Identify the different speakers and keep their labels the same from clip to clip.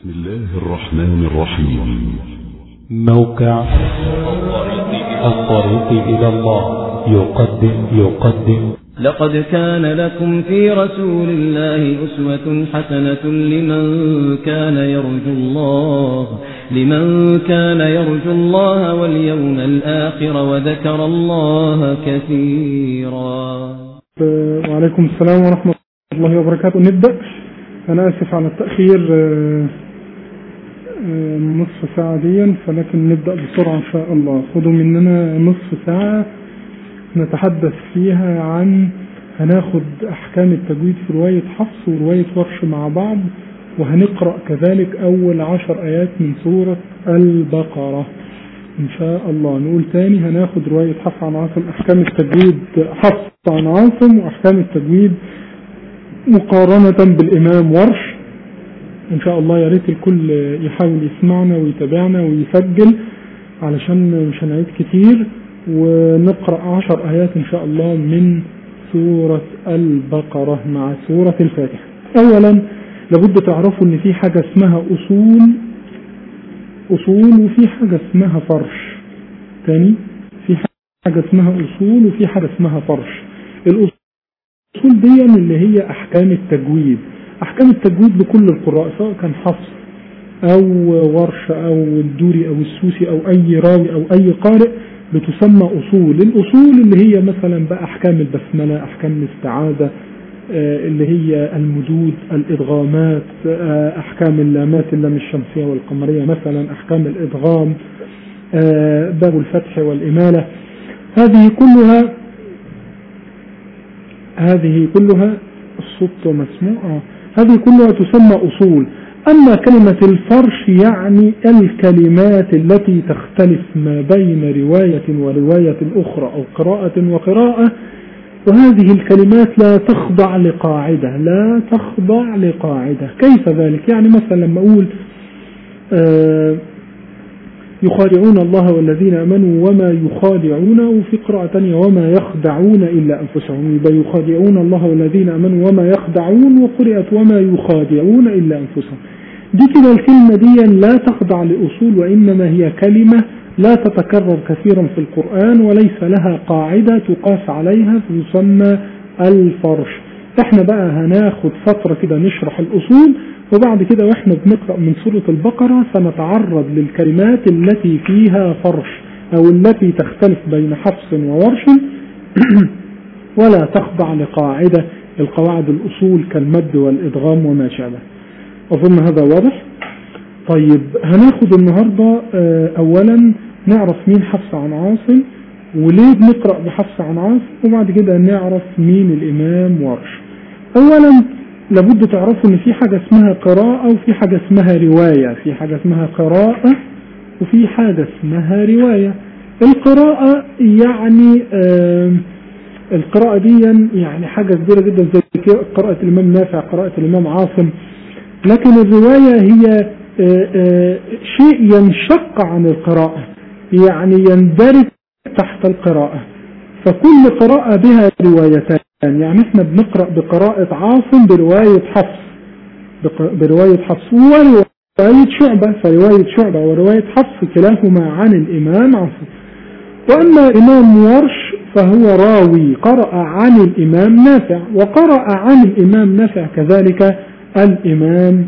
Speaker 1: بسم الله الرحمن الرحيم
Speaker 2: موقع الطريق إلى الله يقدم يقدم
Speaker 3: لقد كان لكم في رسول الله أسوة حسنة لمن كان يرجو الله لمن كان يرجو الله واليوم الآخر وذكر الله كثيرا
Speaker 4: وعليكم السلام ورحمة الله وبركاته نبدأ أنا آسف على التأخير آه، آه، نصف ساعة ديا فلكن نبدأ بسرعة إن شاء الله خدوا مننا نصف ساعة نتحدث فيها عن هناخد أحكام التجويد في رواية حفص ورواية ورش مع بعض وهنقرأ كذلك أول عشر آيات من سورة البقرة إن شاء الله نقول تاني هناخد رواية حفص عن عاصم أحكام التجويد حفص عن عاصم وأحكام التجويد مقارنة بالإمام ورش إن شاء الله يا ريت الكل يحاول يسمعنا ويتابعنا ويسجل علشان مش هنعيد كتير ونقرأ عشر آيات إن شاء الله من سورة البقرة مع سورة الفاتحة أولا لابد تعرفوا إن في حاجة اسمها أصول أصول وفي حاجة اسمها فرش تاني في حاجة اسمها أصول وفي حاجة اسمها فرش الأصول الأصول دي اللي هي أحكام التجويد أحكام التجويد لكل القراء سواء كان حفص أو ورش أو الدوري أو السوسي أو أي راوي أو أي قارئ بتسمى أصول الأصول اللي هي مثلا بقى أحكام البسملة أحكام الاستعاذة آه، اللي هي المدود الإدغامات آه، أحكام اللامات اللام الشمسية والقمرية مثلا أحكام الإدغام آه، باب الفتح والإمالة هذه كلها هذه كلها الصوت مسموع آه. هذه كلها تسمى أصول أما كلمة الفرش يعني الكلمات التي تختلف ما بين رواية ورواية أخرى أو قراءة وقراءة وهذه الكلمات لا تخضع لقاعدة لا تخضع لقاعدة كيف ذلك يعني مثلا لما أقول آه يخادعون الله والذين امنوا وما يخادعون وفي قراءة ثانية وما يخدعون الا انفسهم يبقى يخادعون الله والذين امنوا وما يخدعون وقرأت وما يخادعون الا انفسهم دي كده الكلمة دي لا تخضع لأصول وإنما هي كلمة لا تتكرر كثيرا في القرآن وليس لها قاعدة تقاس عليها تسمى الفرش احنا بقى هناخد فترة كده نشرح الأصول وبعد كده واحنا بنقرأ من سورة البقرة سنتعرض للكلمات التي فيها فرش او التي تختلف بين حفص وورش ولا تخضع لقاعدة القواعد الأصول كالمد والإدغام وما شابه أظن هذا واضح طيب هناخد النهاردة آه، أولا نعرف مين حفص عن عاصم وليه بنقرأ بحفص عن عاصم وبعد كده نعرف مين الإمام ورش أولا لابد تعرفوا ان في حاجة اسمها قراءة وفي حاجة اسمها رواية في حاجة اسمها قراءة وفي حاجة اسمها رواية القراءة يعني آه القراءة دي يعني حاجة كبيرة جدا زي قراءة الإمام نافع قراءة الإمام عاصم لكن الرواية هي آه آه شيء ينشق عن القراءة يعني يندرج تحت القراءة فكل قراءة بها روايتان يعني احنا بنقرأ بقراءة عاصم برواية حفص برواية حفص ورواية شعبة فرواية شعبة ورواية حفص كلاهما عن الإمام عاصم وأما الإمام ورش فهو راوي قرأ عن الإمام نافع وقرأ عن الإمام نافع كذلك الإمام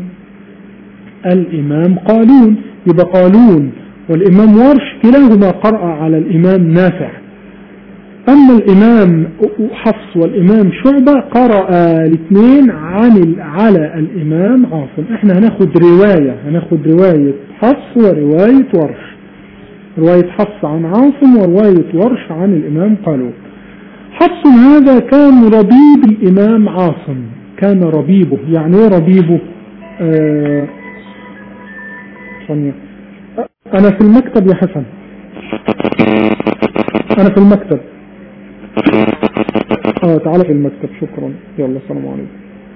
Speaker 4: الإمام قالون يبقى قالون والإمام ورش كلاهما قرأ على الإمام نافع أما الإمام حفص والإمام شعبة قرأ الاثنين عن على الإمام عاصم احنا هناخد رواية هناخد رواية حفص ورواية ورش رواية حفص عن عاصم ورواية ورش عن الإمام قالون حفص هذا كان ربيب الإمام عاصم كان ربيبه يعني ايه ربيبه آه أنا في المكتب يا حسن أنا في المكتب اه تعالى في المكتب شكرا يلا السلام عليكم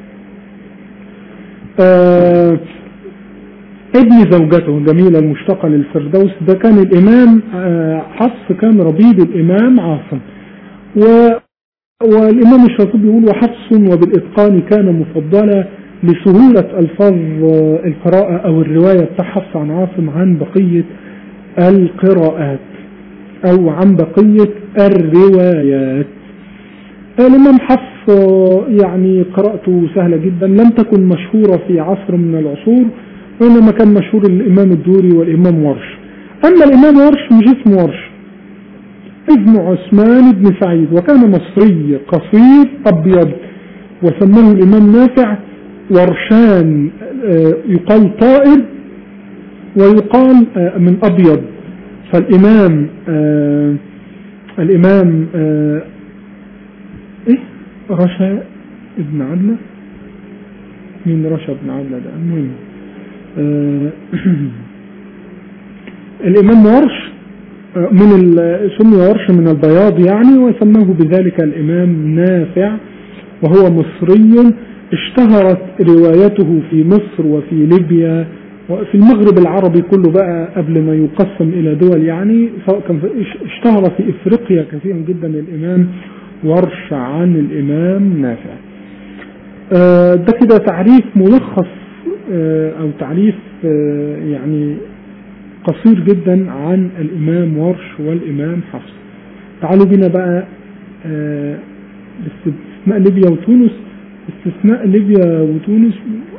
Speaker 4: آه ابن زوجته جميلة المشتقة للفردوس ده كان الإمام آه حفص كان ربيب الإمام عاصم و والإمام الشاطبي يقول وحفص وبالإتقان كان مفضلا لسهولة ألفاظ القراءة أو الرواية بتاع حفص عن عاصم عن بقية القراءات أو عن بقية الروايات الإمام حفص يعني قراءته سهلة جدا لم تكن مشهورة في عصر من العصور وإنما كان مشهور الإمام الدوري والإمام ورش أما الإمام ورش مش اسمه ورش اسمه عثمان بن سعيد وكان مصري قصير أبيض وسماه الإمام نافع ورشان يقال طائر ويقال من أبيض فالإمام الإمام إيه رشا ابن عدلة مين رشا ابن عدلة ده المهم الإمام ورش من سمي ورش من البياض يعني وسماه بذلك الإمام نافع وهو مصري اشتهرت روايته في مصر وفي ليبيا وفي المغرب العربي كله بقى قبل ما يقسم إلى دول يعني سواء كان اشتهر في إفريقيا كثيرا جدا الإمام ورش عن الإمام نافع ده كده تعريف ملخص أو تعريف يعني قصير جدا عن الإمام ورش والإمام حفص تعالوا بينا بقى باستثناء ليبيا وتونس استثناء ليبيا وتونس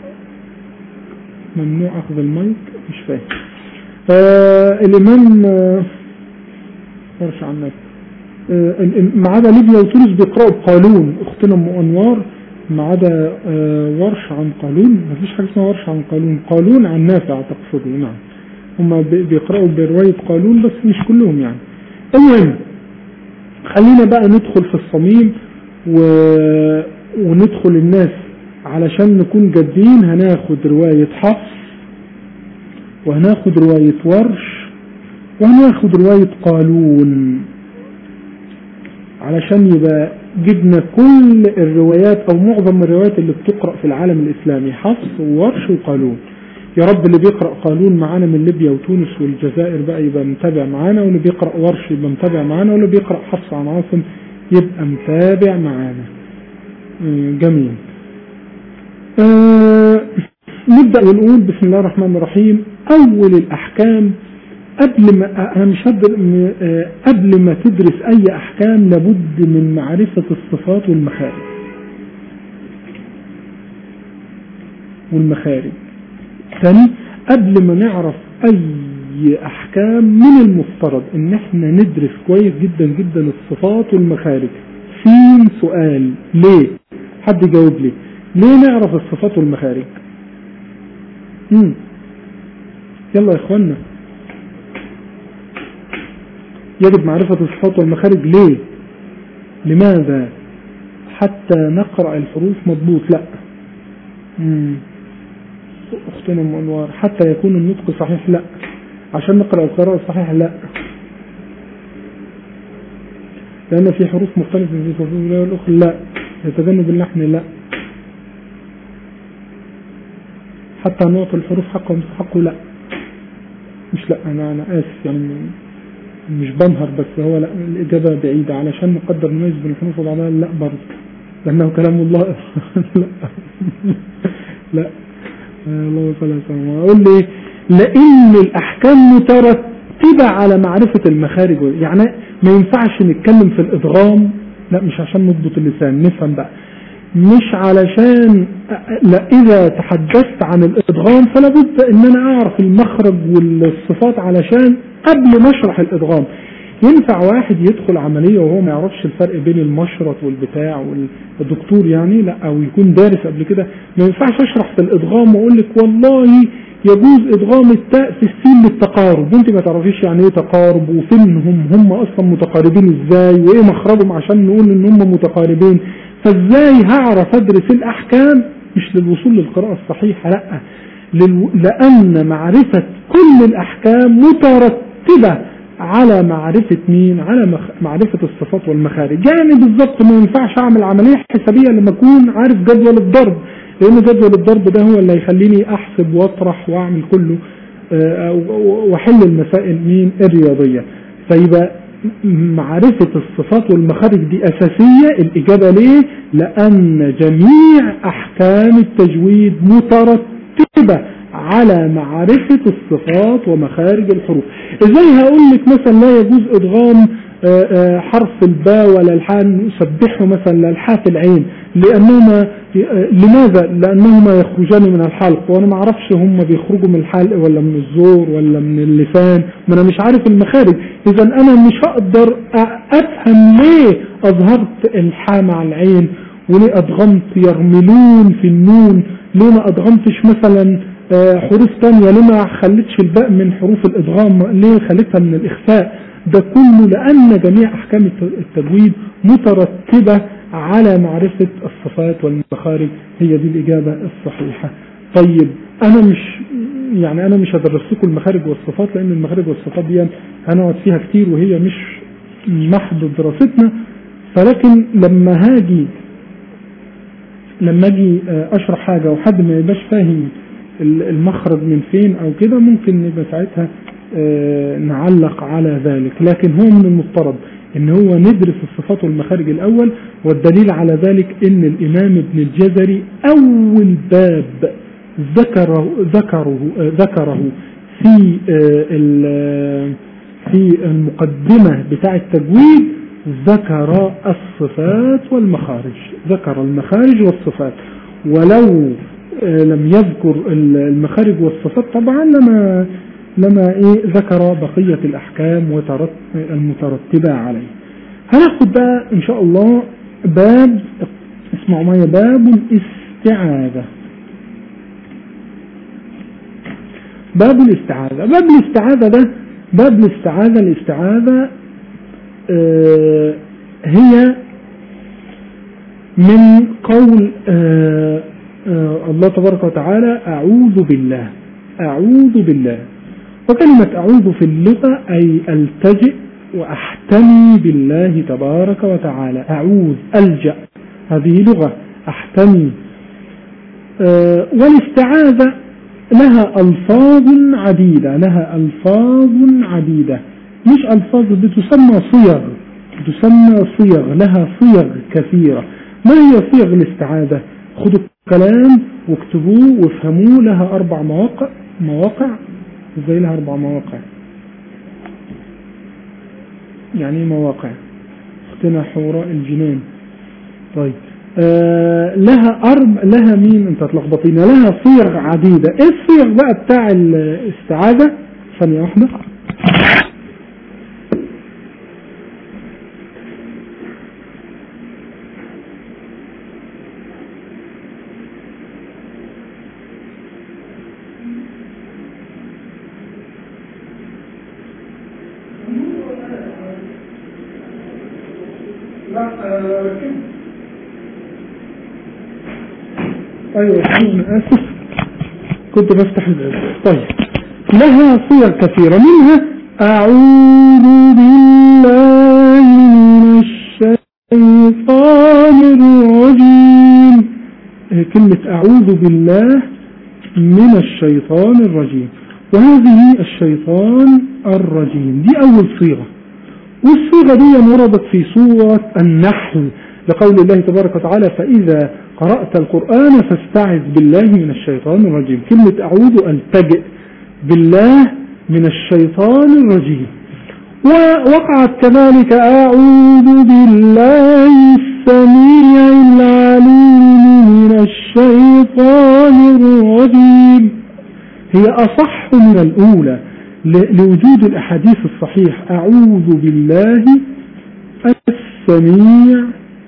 Speaker 4: ممنوع أخذ المايك مش فاهم آه الإمام آه ورش عن نفسه آه ما عدا ليبيا وتونس بيقرأوا بقانون أختنا أم أنوار ما عدا آه ورش عن قانون ما فيش حاجة اسمها ورش عن قانون قانون عن نافع تقصده نعم هم بيقرأوا برواية قانون بس مش كلهم يعني المهم خلينا بقى ندخل في الصميم و... وندخل الناس علشان نكون جادين هناخد رواية حفص وهناخد رواية ورش وهناخد رواية قالون علشان يبقى جبنا كل الروايات او معظم الروايات اللي بتقرأ في العالم الاسلامي حفص وورش وقالون يا رب اللي بيقرأ قانون معانا من ليبيا وتونس والجزائر بقى يبقى متابع معانا واللي بيقرأ ورش يبقى متابع معانا واللي بيقرأ حفص عن عاصم يبقى متابع معانا جميل آه نبدأ ونقول بسم الله الرحمن الرحيم أول الأحكام قبل ما أنا مش آه قبل ما تدرس أي أحكام لابد من معرفة الصفات والمخارج والمخارج ثاني قبل ما نعرف أي أحكام من المفترض إن احنا ندرس كويس جدا جدا الصفات والمخارج في سؤال ليه حد يجاوب لي ليه نعرف الصفات والمخارج مم. يلا يا اخوانا يجب معرفة الصفات والمخارج ليه لماذا حتى نقرأ الحروف مضبوط لا مم. اختنا ام انوار حتى يكون النطق صحيح لا عشان نقرأ القراءة الصحيح لا لأن في حروف مختلفة في صفات الأخرى لا يتجنب اللحن لا حتى نعطي الحروف حقها ومستحقه لا مش لا أنا أنا آسف يعني مش بنهر بس هو لا الإجابة بعيدة علشان نقدر نميز بين الحروف وبعضها لا برضه لأنه كلام الله لا لا الله صلى الله عليه وسلم أقول لي لأن الأحكام مترتبة على معرفة المخارج يعني ما ينفعش نتكلم في الإدغام لا مش عشان نضبط اللسان نفهم بقى مش علشان لا إذا تحدثت عن الإدغام فلا بد إن أنا أعرف المخرج والصفات علشان قبل ما أشرح الإدغام ينفع واحد يدخل عملية وهو ما يعرفش الفرق بين المشرط والبتاع والدكتور يعني لا أو يكون دارس قبل كده ما ينفعش أشرح في الإدغام وأقول لك والله يجوز إدغام التاء في السين للتقارب وانت ما تعرفيش يعني ايه تقارب وفينهم هم أصلا متقاربين ازاي وايه مخرجهم عشان نقول ان هم متقاربين فازاي هعرف ادرس الأحكام مش للوصول للقراءة الصحيحة لا للو... لأن معرفة كل الأحكام مترتبة على معرفة مين على مخ... معرفة الصفات والمخارج يعني بالضبط ما ينفعش أعمل عملية حسابية لما أكون عارف جدول الضرب لأن جدول الضرب ده هو اللي يخليني أحسب وأطرح وأعمل كله وأحل المسائل مين الرياضية فيبقى معرفة الصفات والمخارج دي أساسية الإجابة ليه لأن جميع أحكام التجويد مترتبة على معرفة الصفات ومخارج الحروف ازاي هقول لك مثلا لا يجوز ادغام آه، آه، حرف الباء ولا الحاء نسبحه مثلا للحاء في العين لانهما آه، لماذا لانهما يخرجان من الحلق وانا ما اعرفش هم بيخرجوا من الحلق ولا من الزور ولا من اللسان ما انا مش عارف المخارج اذا انا مش هقدر أ- افهم ليه اظهرت الحاء مع العين وليه ادغمت يرملون في النون ليه ما ادغمتش مثلا آه، حروف تانية ليه ما خليتش الباء من حروف الادغام ليه خليتها من الاخفاء ده كله لان جميع احكام الت- التجويد مترتبة على معرفة الصفات والمخارج هي دي الاجابة الصحيحة طيب انا مش يعني انا مش هدرس لكم المخارج والصفات لان المخارج والصفات دي هنقعد فيها كتير وهي مش محض دراستنا فلكن لما هاجي لما اجي آه، اشرح حاجة وحد ما يبقاش فاهم ال- المخرج من فين او كده ممكن نبقى ساعتها آه، نعلق على ذلك لكن هو من المفترض ان هو ندرس الصفات والمخارج الاول والدليل على ذلك ان الامام ابن الجزري اول باب ذكره ذكره آه، ذكره في آه، ال- في المقدمة بتاع التجويد ذكر الصفات والمخارج ذكر المخارج والصفات ولو آه، لم يذكر ال- المخارج والصفات طبعا لما لما ايه ذكر بقية الاحكام وترت- المترتبة عليه هناخد بقى ان شاء الله باب اسمعوا معايا باب الاستعاذة باب الاستعاذة باب الاستعاذة ده باب الاستعاذة الاستعاذة آه، هي من قول آه، آه، الله تبارك وتعالى أعوذ بالله أعوذ بالله وكلمة أعوذ في اللغة أي ألتجئ وأحتمي بالله تبارك وتعالى أعوذ ألجأ هذه لغة أحتمي آه، والاستعاذة لها ألفاظ عديدة لها ألفاظ عديدة مش ألفاظ بتسمى صيغ تسمى صيغ لها صيغ كثيرة ما هي صيغ الاستعاذة خدوا الكلام واكتبوه وافهموه لها أربع مواقع مواقع ازاي لها أربع مواقع يعني ايه مواقع اختنا حوراء الجنان طيب آه لها أرب لها مين انت تلخبطينا لها صيغ عديدة ايه الصيغ بقى بتاع الاستعاذة ثانية واحدة لا ايوه انا اسف كنت بفتح الباب طيب لها صيغ كثيرة منها اعوذ بالله من الشيطان الرجيم آه، كلمة اعوذ بالله من الشيطان الرجيم وهذه الشيطان الرجيم دي اول صيغة والصيغة دي وردت في سورة النحل لقول الله تبارك وتعالى فإذا قرأت القرآن فاستعذ بالله من الشيطان الرجيم كلمة أعوذ ألتجئ بالله من الشيطان الرجيم ووقعت كذلك أعوذ بالله السميع العليم من الشيطان الرجيم هي أصح من الأولى ل- لوجود الأحاديث الصحيح أعوذ بالله السميع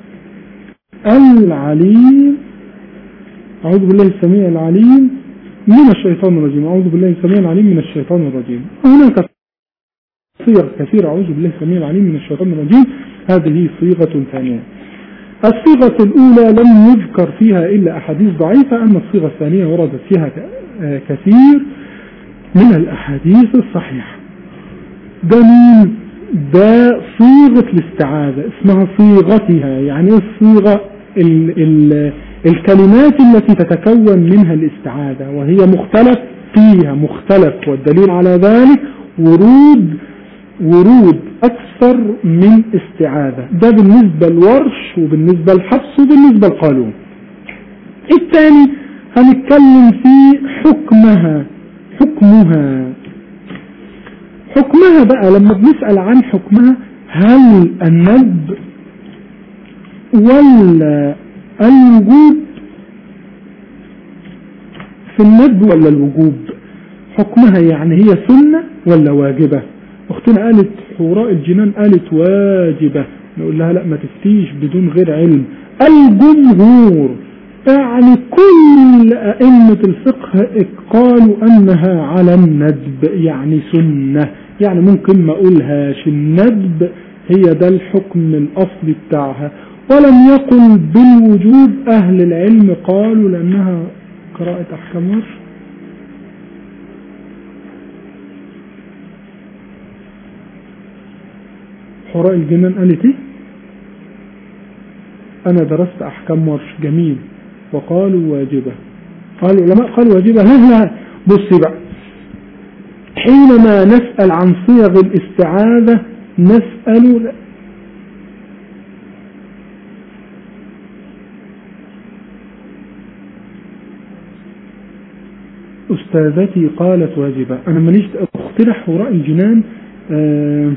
Speaker 4: العليم أعوذ بالله السميع العليم من الشيطان الرجيم أعوذ بالله السميع العليم من الشيطان الرجيم هناك صيغ كثيرة أعوذ بالله السميع العليم من الشيطان الرجيم هذه صيغة ثانية الصيغة الأولى لم يذكر فيها إلا أحاديث ضعيفة أما الصيغة الثانية وردت فيها ك- آه كثير من الأحاديث الصحيحة ده مين ده صيغة الاستعاذة اسمها صيغتها يعني ايه الصيغة ال ال الكلمات التي تتكون منها الاستعاذة وهي مختلف فيها مختلف والدليل على ذلك ورود ورود أكثر من استعاذة ده بالنسبة لورش وبالنسبة لحفص وبالنسبة لقالون الثاني هنتكلم في حكمها حكمها حكمها بقى لما بنسأل عن حكمها هل الندب ولا الوجوب في الندب ولا الوجوب حكمها يعني هي سنة ولا واجبة اختنا قالت حوراء الجنان قالت واجبة نقول لها لا ما تفتيش بدون غير علم الجمهور يعني كل أئمة الفقه قالوا أنها على الندب يعني سنة يعني ممكن ما أقولهاش الندب هي ده الحكم الأصلي بتاعها ولم يقل بالوجوب أهل العلم قالوا لأنها قراءة أحكام ورش حراء الجنان قالت ايه انا درست احكام ورش جميل وقالوا واجبة قالوا العلماء قالوا واجبة لا لا بصي بقى حينما نسأل عن صيغ الاستعاذة نسأل أستاذتي قالت واجبة أنا ماليش اقترح وراء الجنان آه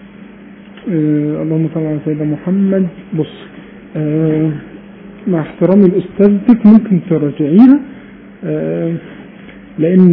Speaker 4: آه اللهم صل على سيدنا محمد بص آه مع احترامي لأستاذتك ممكن تراجعيها آه لأن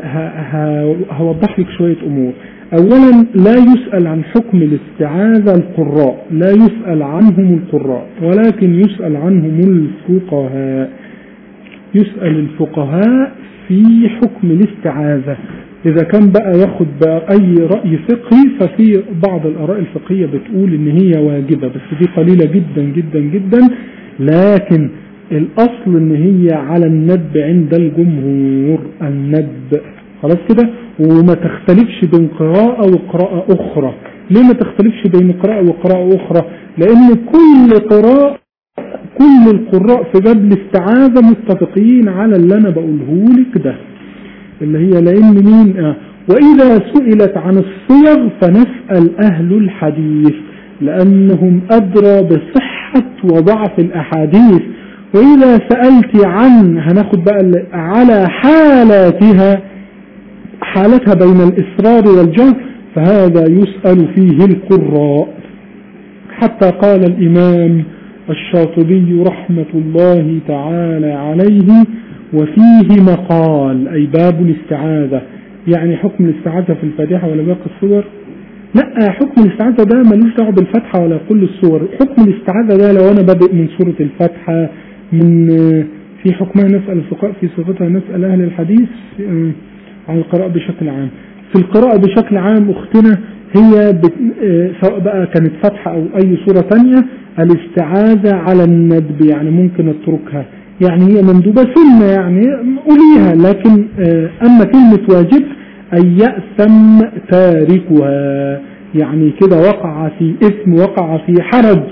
Speaker 4: هوضح لك شوية أمور أولا لا يسأل عن حكم الاستعاذة القراء لا يسأل عنهم القراء ولكن يسأل عنهم الفقهاء يسأل الفقهاء في حكم الاستعاذة إذا كان بقى ياخد بقى أي رأي فقهي ففي بعض الآراء الفقهية بتقول إن هي واجبة بس دي قليلة جدا جدا جدا لكن الأصل إن هي على الندب عند الجمهور الندب خلاص كده وما تختلفش بين قراءة وقراءة أخرى ليه ما تختلفش بين قراءة وقراءة أخرى لأن كل قراءة كل القراء في باب الاستعاذة متفقين على اللي أنا بقوله لك ده اللي هي لأن مين آه وإذا سئلت عن الصيغ فنسأل أهل الحديث لأنهم أدرى بصحة وضعف الأحاديث وإذا سألت عن هناخد بقى على حالاتها حالتها بين الإصرار والجهر فهذا يسأل فيه القراء حتى قال الإمام الشاطبي رحمة الله تعالى عليه وفيه مقال أي باب الاستعاذة يعني حكم الاستعاذة في الفاتحة ولا باقي الصور لا حكم الاستعاذة ده ملوش دعوه بالفتحة ولا كل الصور حكم الاستعاذة ده لو أنا بادئ من سورة الفاتحة من في حكمها نسأل الفقهاء في صفتها نسأل أهل الحديث عن القراءة بشكل عام في القراءة بشكل عام أختنا هي بت... سواء بقى كانت فتحة أو أي صورة تانية الاستعاذة على الندب يعني ممكن اتركها يعني هي مندوبة سنة يعني قوليها لكن أما كلمة واجب أن يأثم تاركها يعني كده وقع في اسم وقع في حرج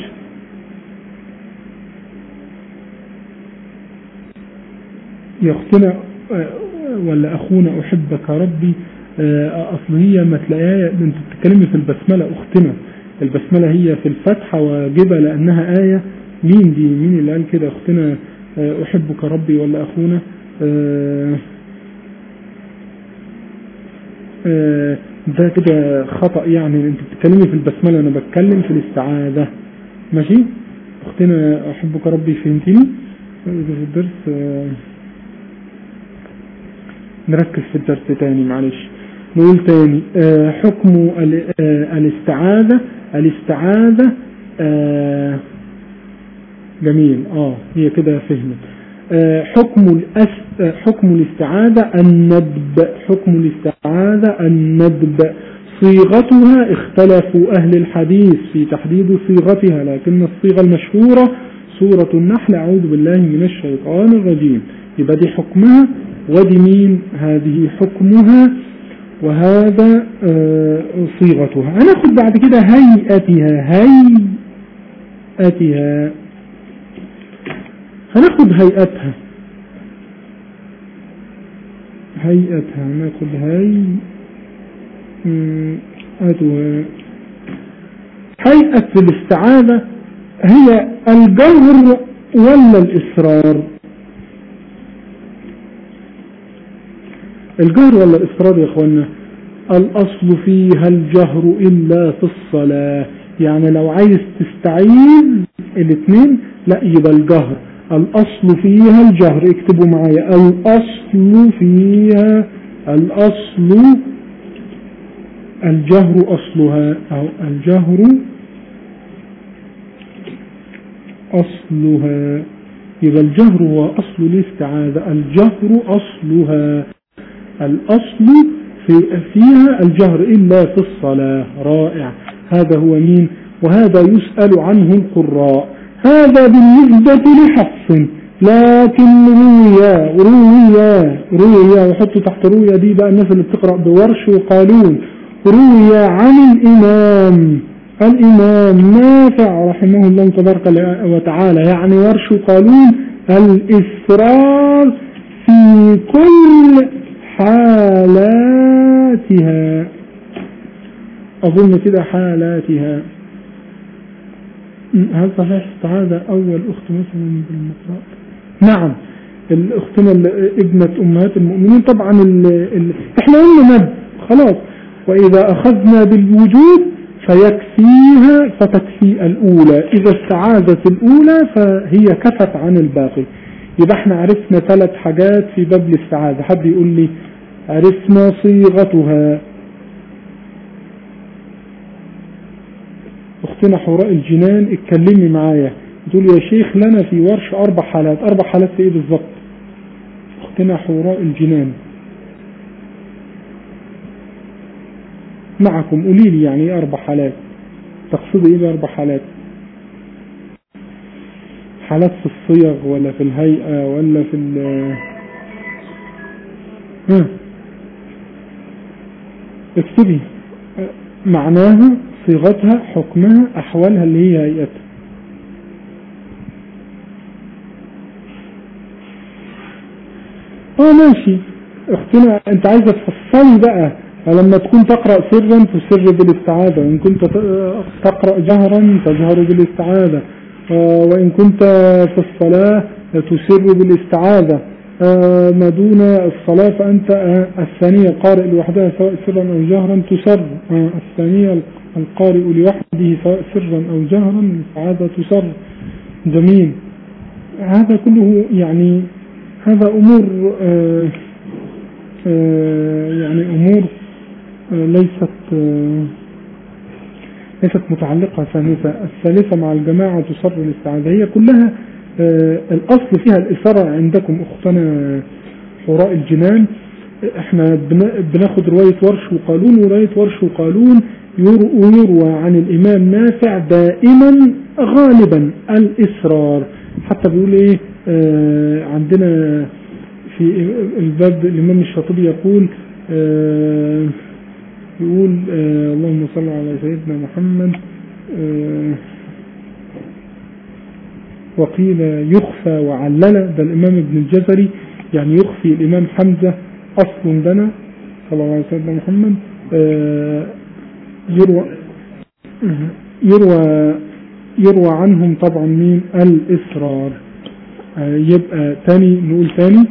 Speaker 4: يا أختنا ولا أخونا أحبك ربي أصل هي ما تلاقيها أنت بتتكلمي في البسملة أختنا البسملة هي في الفتحة واجبة لأنها آية مين دي مين اللي قال كده أختنا أحبك ربي ولا أخونا ده كده خطأ يعني أنت بتتكلمي في البسملة أنا بتكلم في الاستعاذة ماشي أختنا أحبك ربي فهمتني في الدرس نركز في الدرس تاني معلش نقول تاني آه حكم آه الاستعاذة الاستعاذة آه جميل اه هي كده فهمت حكم الأس حكم الاستعاذة الندب حكم الاستعاذة الندب صيغتها اختلفوا أهل الحديث في تحديد صيغتها لكن الصيغة المشهورة سورة النحل أعوذ بالله من الشيطان الرجيم يبقى دي حكمها ودي مين هذه حكمها وهذا صيغتها هناخد بعد كده هيئتها هيئتها هناخد هيئتها هيئتها هناخد هيئتها هيئة الاستعاذة هي الجهر ولا الإصرار الجهر ولا الإصرار يا أخوانا الأصل فيها الجهر إلا في الصلاة يعني لو عايز تستعيذ الاثنين لا يبقى الجهر الأصل فيها الجهر اكتبوا معايا الأصل فيها الأصل الجهر أصلها أو الجهر أصلها يبقى الجهر هو أصل الاستعاذة الجهر أصلها الأصل في فيها الجهر إلا في الصلاة رائع هذا هو مين وهذا يسأل عنه القراء هذا بالنسبة لحفص لكن رويا رويا رويا وحطوا تحت رويا دي بقى الناس اللي بتقرأ بورش وقالون رويا عن الإمام الإمام نافع رحمه الله تبارك وتعالى يعني ورش قالون الإسرار في كل حالاتها أظن كده حالاتها هل صحيح استعاذ أول أخت مثلا بالمقراء نعم الأختنا ابنة أمهات المؤمنين طبعا ال ال احنا قلنا نب خلاص وإذا أخذنا بالوجود فيكفيها فتكفي الأولى إذا استعاذت الأولى فهي كفت عن الباقي يبقى احنا عرفنا ثلاث حاجات في باب الاستعاذة حد يقول لي عرفنا صيغتها اختنا حوراء الجنان اتكلمي معايا تقول يا شيخ لنا في ورش اربع حالات اربع حالات في ايه بالظبط اختنا حوراء الجنان معكم قولي لي يعني ايه اربع حالات تقصدي ايه باربع حالات حالات في الصيغ ولا في الهيئة ولا في ال ها اكتبي معناها صيغتها حكمها احوالها اللي هي هيئتها اه ماشي اختنا انت عايزة تفصلي بقى فلما تكون تقرأ سرا تسر بالاستعاذة وإن كنت تقرأ جهرا تجهر بالاستعاذة وإن كنت في الصلاة تسر بالاستعاذة ما دون الصلاة فأنت الثانية قارئ لوحدها سواء سرا أو جهرا تسر الثانية القارئ لوحده سواء سرا أو جهرا الاستعاذة تسر جميل هذا كله يعني هذا أمور آآ آآ يعني أمور ليست ليست متعلقة ثالثة الثالثة مع الجماعة تصر الاستعاذة هي كلها الأصل فيها الإثارة عندكم أختنا حراء الجنان احنا بناخد رواية ورش وقالون ورواية ورش وقالون يروى عن الإمام نافع دائما غالبا الإسرار حتى بيقول ايه اه عندنا في الباب الإمام الشاطبي يقول اه يقول اه اللهم صل على سيدنا محمد وقيل يخفى وعلل ده الإمام ابن الجزري يعني يخفي الإمام حمزة أصل لنا صلى الله عليه سيدنا محمد يروى يروى يروى عنهم طبعا مين الإسرار يبقى تاني نقول تاني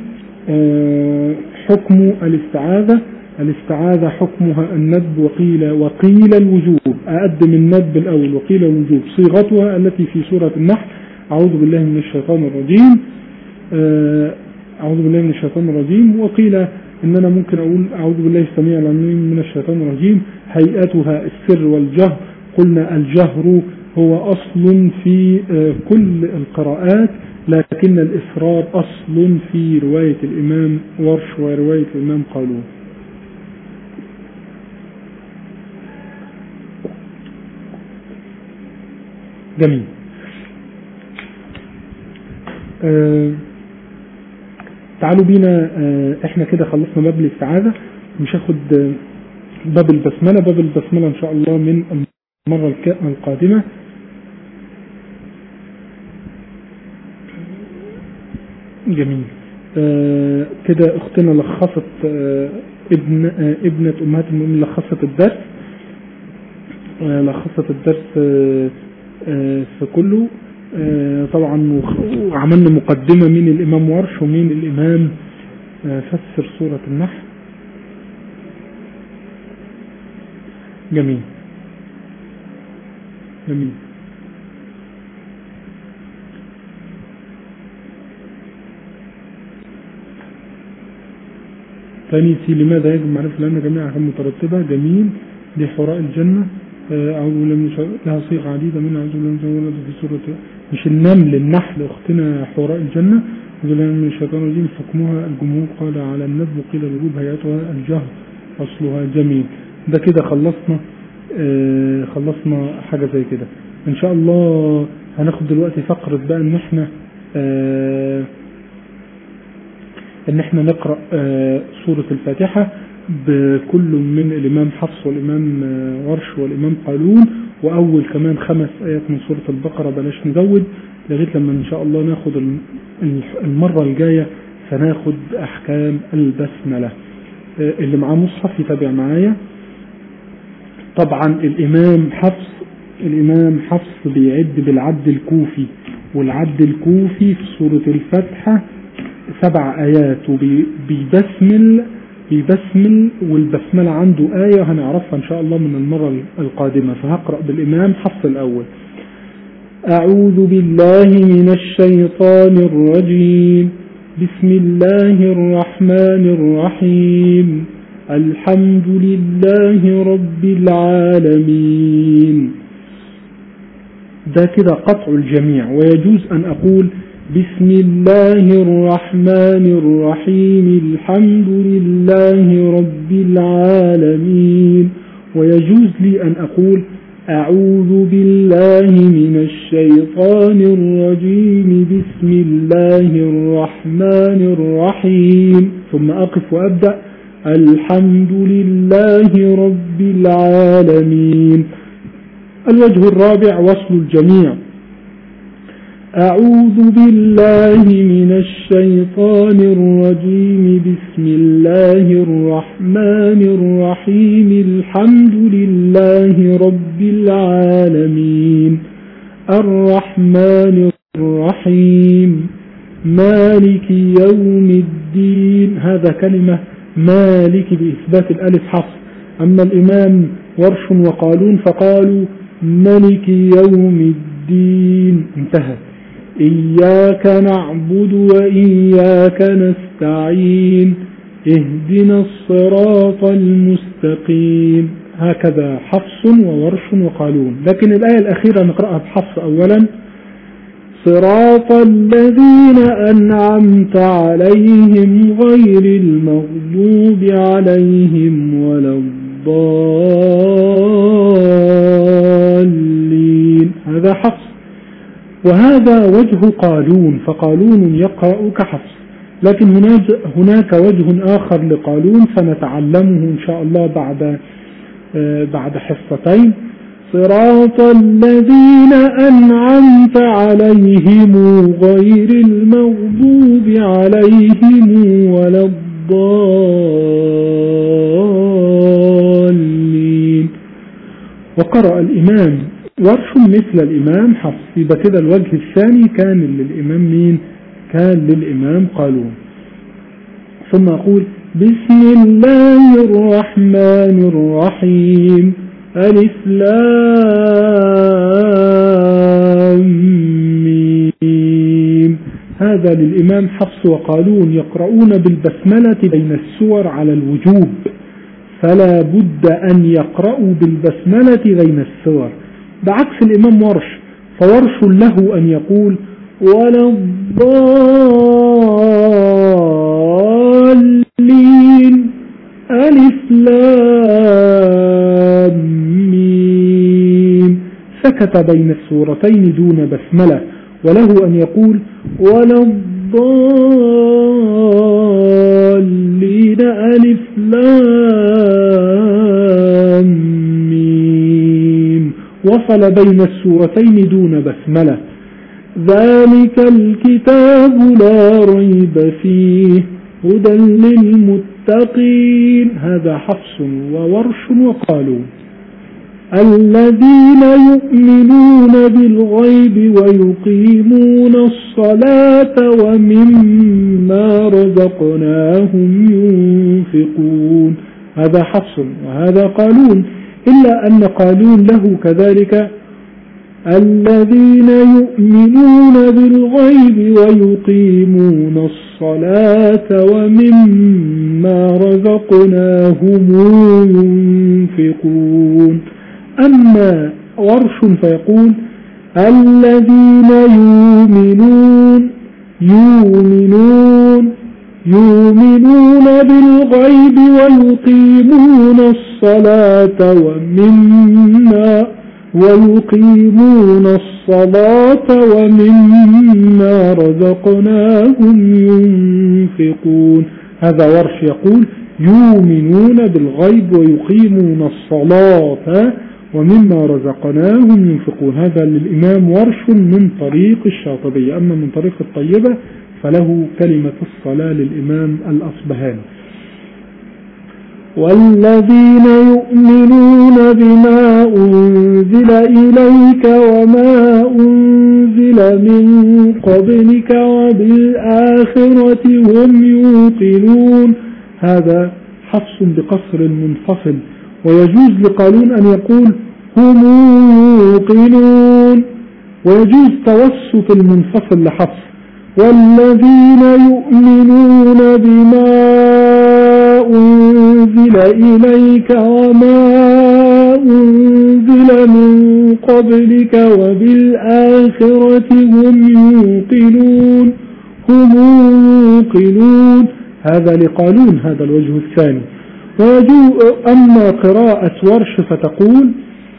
Speaker 4: حكم الاستعاذة الاستعاذة حكمها الندب وقيل وقيل الوجوب أقدم الندب الأول وقيل الوجوب صيغتها التي في سورة النحل أعوذ بالله من الشيطان الرجيم أعوذ بالله من الشيطان الرجيم وقيل إن أنا ممكن أقول أعوذ بالله السميع العليم من الشيطان الرجيم هيئتها السر والجهر قلنا الجهر هو أصل في كل القراءات لكن الإسرار أصل في رواية الإمام ورش ورواية الإمام قالون جميل آه تعالوا بينا آه احنا كده خلصنا باب الاستعاذة مش هاخد آه باب البسملة باب البسملة ان شاء الله من المرة القادمة جميل آه كده اختنا لخصت آه ابن آه ابنة امهات المؤمنين لخصت الدرس آه، لخصت الدرس آه، آه، في كله آه، طبعا وخ- وعملنا مقدمة مين الإمام ورش ومين الإمام آه، فسر سورة النحل جميل جميل ثاني سي لماذا يجب معرفة لأن جميع أحكام مترتبة جميل دي حراء الجنة آه، أو لم يشاء لها صيغ عديدة منها أعوذ بالله من الشيطان الرجيم في سورة مش النمل النحل أختنا حراء الجنة أعوذ بالله من الشيطان الرجيم حكمها الجمهور قال على الندب وقيل الوجوب هيئتها الجهر أصلها جميل ده كده خلصنا آه، خلصنا حاجة زي كده إن شاء الله هناخد دلوقتي فقرة بقى إن إحنا آه، ان احنا نقرأ آه، سورة الفاتحة بكل من الامام حفص والامام آه، ورش والامام قالون واول كمان خمس ايات من سورة البقرة بلاش نزود لغاية لما ان شاء الله ناخد الم- الح- المرة الجاية فناخد احكام البسملة آه، اللي معاه مصحف يتابع معايا طبعا الامام حفص الامام حفص بيعد بالعد الكوفي والعد الكوفي في سورة الفاتحة سبع آيات وبيبسمل بيبسمل والبسملة عنده آية هنعرفها إن شاء الله من المرة القادمة فهقرأ بالإمام حفص الأول أعوذ بالله من الشيطان الرجيم بسم الله الرحمن الرحيم الحمد لله رب العالمين ده كده قطع الجميع ويجوز أن أقول بسم الله الرحمن الرحيم الحمد لله رب العالمين ويجوز لي أن أقول أعوذ بالله من الشيطان الرجيم بسم الله الرحمن الرحيم ثم أقف وأبدأ الحمد لله رب العالمين الوجه الرابع وصل الجميع أعوذ بالله من الشيطان الرجيم بسم الله الرحمن الرحيم الحمد لله رب العالمين الرحمن الرحيم مالك يوم الدين هذا كلمة مالك بإثبات الألف حفص أما الإمام ورش وقالون فقالوا ملك يوم الدين انتهى إياك نعبد وإياك نستعين اهدنا الصراط المستقيم هكذا حفص وورش وقالون لكن الآية الأخيرة نقرأها بحفص أولا صراط الذين أنعمت عليهم غير المغضوب عليهم ولا الضالين هذا حفص وهذا وجه قالون فقالون يقرأ كحفص لكن هناك هناك وجه آخر لقالون سنتعلمه إن شاء الله بعد آه، بعد حصتين صراط الذين أنعمت عليهم غير المغضوب عليهم ولا الضالين وقرأ الإمام ورش مثل الإمام حفص يبقى كده الوجه الثاني كان للإمام مين كان للإمام قالون ثم أقول بسم الله الرحمن الرحيم ألف لام ميم هذا للإمام حفص وقالون يقرؤون بالبسملة بين السور على الوجوب فلا بد أن يقرأوا بالبسملة بين السور بعكس الإمام ورش فورش له أن يقول ولا الضالين ألف لام ميم سكت بين السورتين دون بسملة وله أن يقول ولا الضالين ألف لام ميم وصل بين السورتين دون بسملة ذلك الكتاب لا ريب فيه هدى للمتقين هذا حفص وورش وقالون الذين يؤمنون بالغيب ويقيمون الصلاة ومما رزقناهم ينفقون هذا حفص وهذا قالون إلا أن قالون له كذلك الذين يؤمنون بالغيب ويقيمون الصلاة ومما رزقناهم ينفقون أما ورش فيقول الذين يؤمنون يؤمنون يؤمنون بالغيب ويقيمون الصلاة ومما ويقيمون الصلاة ومما رزقناهم ينفقون هذا ورش يقول يؤمنون بالغيب ويقيمون الصلاة ومما رزقناهم ينفقون هذا للإمام ورش من طريق الشاطبية أما من طريق الطيبة فله كلمة الصلاة للإمام الأصبهاني والذين يؤمنون بما أنزل إليك وما أنزل من قبلك وبالآخرة هم يوقنون هذا حفص بقصر منفصل ويجوز لقالون أن يقول هم يوقنون ويجوز توسط المنفصل لحفص والذين يؤمنون بما أنزل إليك وما أنزل من قبلك وبالآخرة هم يوقنون هم يوقنون هذا لقالون هذا الوجه الثاني أما قراءة ورش فتقول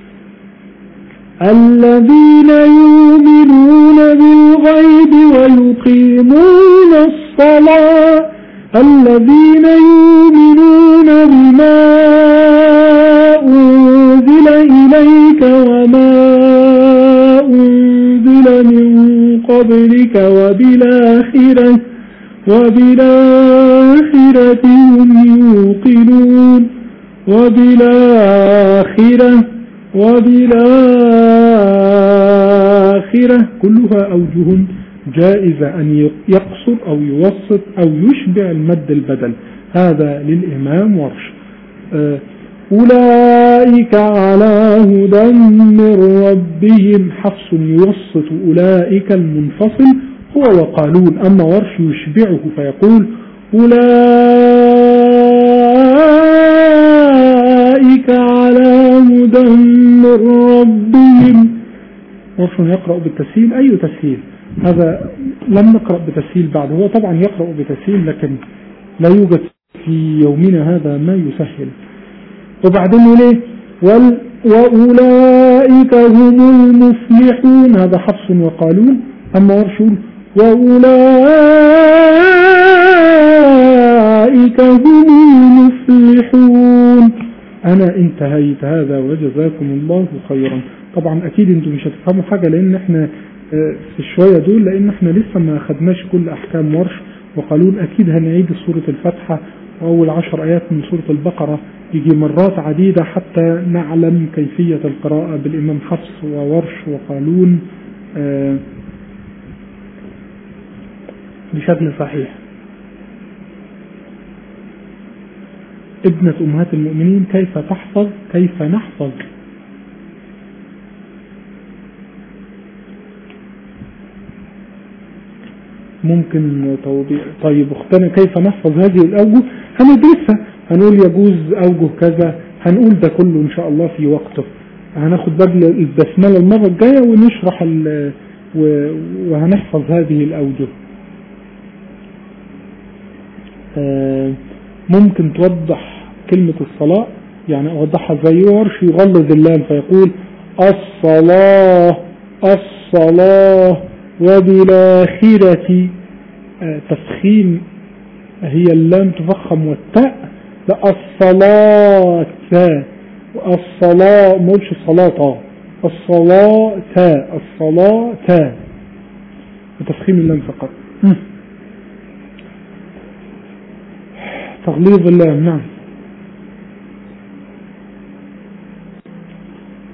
Speaker 4: الذين يؤمنون بالغيب ويقيمون الصلاة الذين يؤمنون بما أنزل إليك وما أنزل من قبلك وبالآخرة وبالآخرة هم يوقنون وبالآخرة وبالآخرة كلها أوجه جائزة أن يقصر أو يوسط أو يشبع المد البدل هذا للإمام ورش أولئك على هدى من ربهم حفص يوسط أولئك المنفصل هو وقالون أما ورش يشبعه فيقول أولئك على هدى من ربهم ورش يقرأ بالتسهيل أي تسهيل هذا لم نقرأ بتسهيل بعد هو طبعا يقرأ بتسهيل لكن لا يوجد في يومنا هذا ما يسهل وبعدين ليه وال وأولئك هم المفلحون هذا حفص وقالون أما ورشون وأولئك هم المفلحون أنا انتهيت هذا وجزاكم الله خيرا طبعا أكيد أنتم مش هتفهموا حاجة لأن احنا في الشوية دول لأن احنا لسه ما خدناش كل أحكام ورش وقالون أكيد هنعيد سورة الفتحة وأول عشر آيات من سورة البقرة يجي مرات عديدة حتى نعلم كيفية القراءة بالإمام حفص وورش وقالون آه بشكل صحيح ابنة أمهات المؤمنين كيف تحفظ كيف نحفظ ممكن توضيح طيب اختنا كيف نحفظ هذه الأوجه هندرسها هنقول يجوز أوجه كذا هنقول ده كله إن شاء الله في وقته هناخد بقى البسملة المرة الجاية ونشرح وهنحفظ هذه الأوجه ممكن توضح كلمة الصلاة يعني أوضحها زي ورش يغلظ اللام فيقول الصلاة الصلاة وبالآخرة تفخيم هي اللام تفخم والتاء لا الصلاة الصلاة ما قلش الصلاة الصلاة الصلاة وتفخيم اللام فقط تغليظ اللام نعم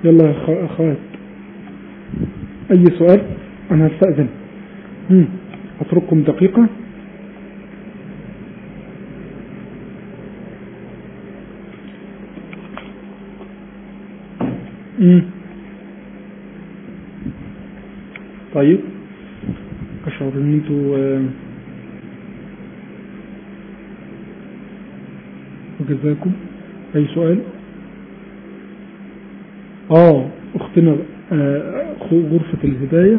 Speaker 4: يلا يا أخ- أخوات أي سؤال أنا هستأذن مم. أترككم دقيقة مم. طيب أشعر إن أنتوا آه، وجزاكم أي سؤال آه أختنا آه، أخو غرفة الهداية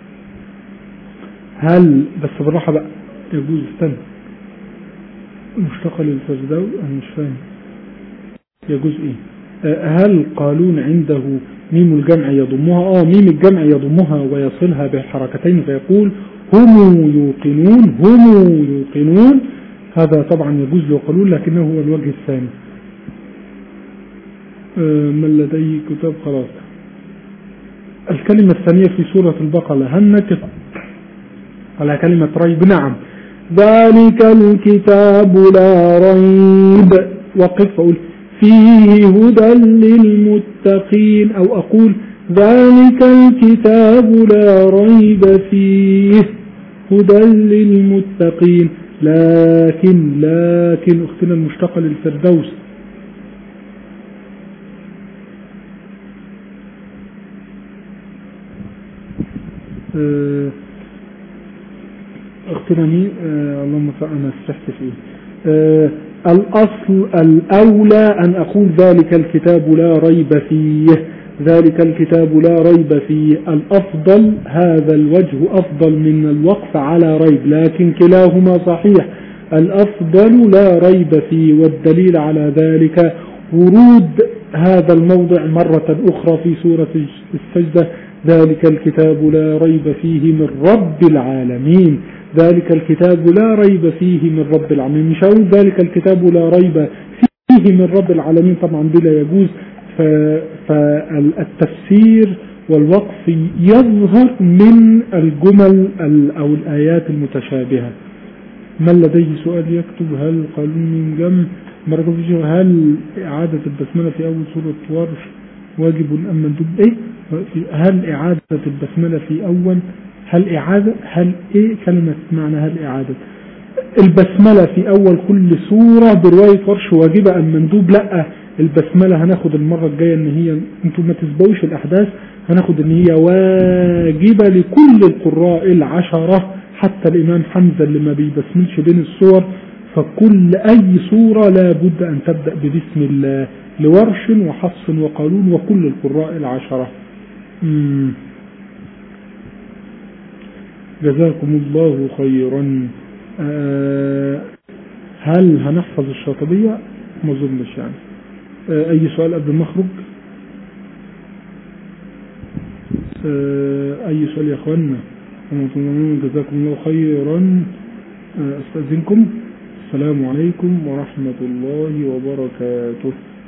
Speaker 4: هل بس بالراحة بقى يجوز استنى مشتقة للفردوس أنا مش فاهم يجوز إيه آه، هل قالون عنده ميم الجمع يضمها آه ميم الجمع يضمها ويصلها بحركتين فيقول هم يوقنون هم يوقنون هذا طبعا يجوز له قالون لكنه هو الوجه الثاني آه، من لديه كتاب خلاص الكلمة الثانية في سورة البقرة هل نكت على كلمة ريب نعم ذلك الكتاب لا ريب وقف أقول فيه هدى للمتقين أو أقول ذلك الكتاب لا ريب فيه هدى للمتقين لكن لكن أختنا المشتقة للفردوس آه، اختنا مين آه اللهم صل انا سرحت فيه آه الاصل الاولى ان اقول ذلك الكتاب لا ريب فيه ذلك الكتاب لا ريب فيه الافضل هذا الوجه افضل من الوقف على ريب لكن كلاهما صحيح الافضل لا ريب فيه والدليل على ذلك ورود هذا الموضع مرة اخرى في سورة السجدة ذلك الكتاب لا ريب فيه من رب العالمين ذلك الكتاب لا ريب فيه من رب العالمين مش هقول ذلك الكتاب لا ريب فيه من رب العالمين طبعا بلا يجوز فالتفسير والوقف يظهر من الجمل ال- أو الآيات المتشابهة من لديه سؤال يكتب هل قالوا من جمع مرة في هل إعادة البسملة في أول سورة ورش واجب أم مندوب إيه في- هل إعادة البسملة في أول هل إعادة هل إيه كلمة معنى هل إعادة البسملة في أول كل سورة برواية ورش واجبة أم مندوب لا البسملة هناخد المرة الجاية إن هي أنتم ما تسبقوش الأحداث هناخد إن هي واجبة لكل القراء العشرة حتى الإمام حمزة اللي ما بيبسملش بين السور فكل أي سورة لا بد أن تبدأ ببسم الله لورش وحفص وقالون وكل القراء العشرة مم. جزاكم الله خيرا آه، هل هنحفظ الشاطبية ما اظنش يعني آه، اي سؤال قبل ما اخرج آه، اي سؤال يا اخوانا جزاكم الله خيرا آه، استاذنكم السلام عليكم ورحمة الله وبركاته